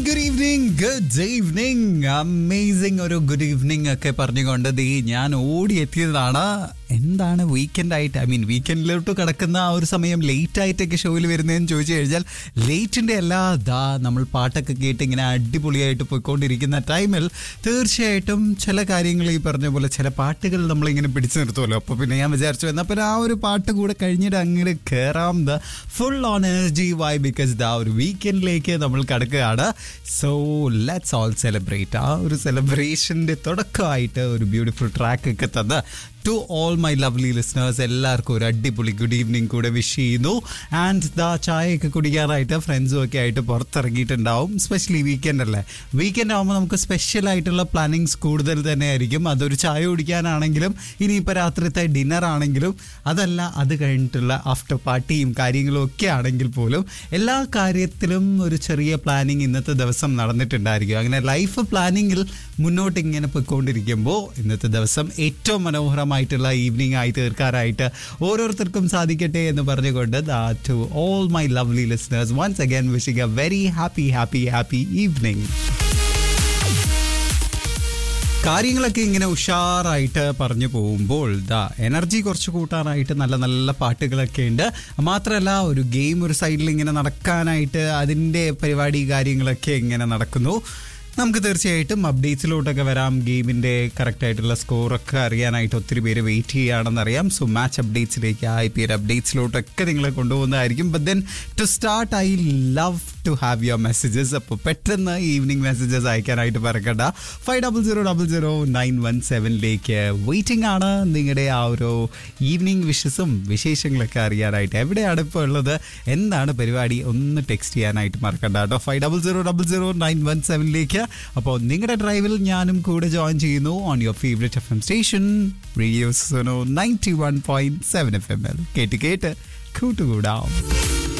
good evening good evening amazing ഒരു good evening ഒക്കെ പറഞ്ഞുകൊണ്ട് ദേ ഞാൻ ഓടിയെത്തിയതാണ് എന്താണ് വീക്കെൻഡ് ആയിട്ട് ഐ മീൻ വീക്കെൻഡിലോട്ട് കിടക്കുന്ന ആ ഒരു സമയം ലേറ്റ് ആയിട്ടൊക്കെ ഷോയിൽ വരുന്നതെന്ന് ചോദിച്ചു കഴിഞ്ഞാൽ ലേറ്റിൻ്റെ അല്ല ദാ നമ്മൾ പാട്ടൊക്കെ കേട്ട് ഇങ്ങനെ അടിപൊളിയായിട്ട് പോയിക്കൊണ്ടിരിക്കുന്ന ടൈമിൽ തീർച്ചയായിട്ടും ചില കാര്യങ്ങൾ ഈ പറഞ്ഞ പോലെ ചില പാട്ടുകൾ നമ്മളിങ്ങനെ പിടിച്ചു നിർത്തുമല്ലോ അപ്പോൾ പിന്നെ ഞാൻ വിചാരിച്ചു എന്നാൽ പിന്നെ ആ ഒരു പാട്ട് കൂടെ കഴിഞ്ഞിട്ട് അങ്ങനെ കയറാം the full on energy why because ദാ ഒരു വീക്കെൻഡിലേക്ക് നമ്മൾ കിടക്കുകയാണ് സോ ലെറ്റ്സ് ഓൾ സെലിബ്രേറ്റ് ആ ഒരു സെലിബ്രേഷൻ്റെ തുടക്കമായിട്ട് ഒരു ബ്യൂട്ടിഫുൾ ട്രാക്ക് ഒക്കെ തന്ന് to all my lovely listeners എല്ലാവർക്കും ഒരു അടിപൊളി ഗുഡ് ഈവനിങ് കൂടെ വിഷ് ചെയ്യുന്നു ആൻഡ് ദാ ചായയൊക്കെ കുടിക്കാനായിട്ട് ഫ്രണ്ട്സും ഒക്കെ ആയിട്ട് പുറത്തിറങ്ങിയിട്ടുണ്ടാവും സ്പെഷ്യലി വീക്കെൻഡ് അല്ലേ വീക്കെൻഡ് ആകുമ്പോൾ നമുക്ക് സ്പെഷ്യൽ ആയിട്ടുള്ള പ്ലാനിങ്സ് കൂടുതൽ തന്നെ ആയിരിക്കും അതൊരു ചായ കുടിക്കാനാണെങ്കിലും ഇനിയിപ്പോൾ രാത്രിത്തെ ഡിന്നർ ആണെങ്കിലും അതല്ല അത് കഴിഞ്ഞിട്ടുള്ള ആഫ്റ്റർ പാർട്ടിയും കാര്യങ്ങളും ഒക്കെ ആണെങ്കിൽ പോലും എല്ലാ കാര്യത്തിലും ഒരു ചെറിയ പ്ലാനിങ് ഇന്നത്തെ ദിവസം നടന്നിട്ടുണ്ടായിരിക്കും അങ്ങനെ ലൈഫ് പ്ലാനിങ്ങിൽ മുന്നോട്ട് ഇങ്ങനെ പോയിക്കൊണ്ടിരിക്കുമ്പോൾ ഇന്നത്തെ ദിവസം ഏറ്റവും മനോഹരമായിട്ടുള്ള ഈവനിങ് ആയി തീർക്കാനായിട്ട് ഓരോരുത്തർക്കും സാധിക്കട്ടെ എന്ന് പറഞ്ഞുകൊണ്ട് ദാ to all my lovely listeners once again wishing a very happy happy happy evening കാര്യങ്ങളൊക്കെ ഇങ്ങനെ ഉഷാറായിട്ട് പറഞ്ഞു പോകുമ്പോൾ ദാ എനർജി കുറച്ച് കൂട്ടാനായിട്ട് നല്ല നല്ല പാട്ടുകളൊക്കെ ഉണ്ട് മാത്രമല്ല ഒരു ഗെയിം ഒരു സൈഡിൽ ഇങ്ങനെ നടക്കാനായിട്ട് അതിൻ്റെ പരിപാടി കാര്യങ്ങളൊക്കെ ഇങ്ങനെ നടക്കുന്നു നമുക്ക് തീർച്ചയായിട്ടും അപ്ഡേറ്റ്സിലോട്ടൊക്കെ വരാം ഗെയിമിൻ്റെ കറക്റ്റായിട്ടുള്ള സ്കോറൊക്കെ അറിയാനായിട്ട് ഒത്തിരി പേര് വെയിറ്റ് ചെയ്യുകയാണെന്നറിയാം സോ മാച്ച് അപ്ഡേറ്റ്സിലേക്ക് ഐ പി എൽ അപ്ഡേറ്റ്സിലോട്ടൊക്കെ നിങ്ങളെ കൊണ്ടുപോകുന്നതായിരിക്കും but then to start I love to have your messages അപ്പോൾ പെട്ടെന്ന് ഈവനിങ് മെസ്സേജസ് അയക്കാനായിട്ട് പറക്കണ്ട five double zero double zero nine one സെവനിലേക്ക് വെയിറ്റിംഗ് ആണ് നിങ്ങളുടെ ആ ഒരു ഈവനിങ് വിഷസും വിശേഷങ്ങളൊക്കെ അറിയാനായിട്ട് എവിടെയാണ് ഇപ്പോൾ ഉള്ളത് എന്താണ് പരിപാടി ഒന്ന് ടെക്സ്റ്റ് ചെയ്യാനായിട്ട് മറക്കണ്ട കേട്ടോ five double zero double zero nine one സെവനിലേക്ക് അപ്പോൾ നിങ്ങളുടെ ഡ്രൈവിൽ ഞാനും കൂടെ ജോയിൻ ചെയ്യുന്നു on your favourite F M station radio Suno ninety one point seven F M L കേട്ട് കേട്ട് കൂട്ടുകൂടാം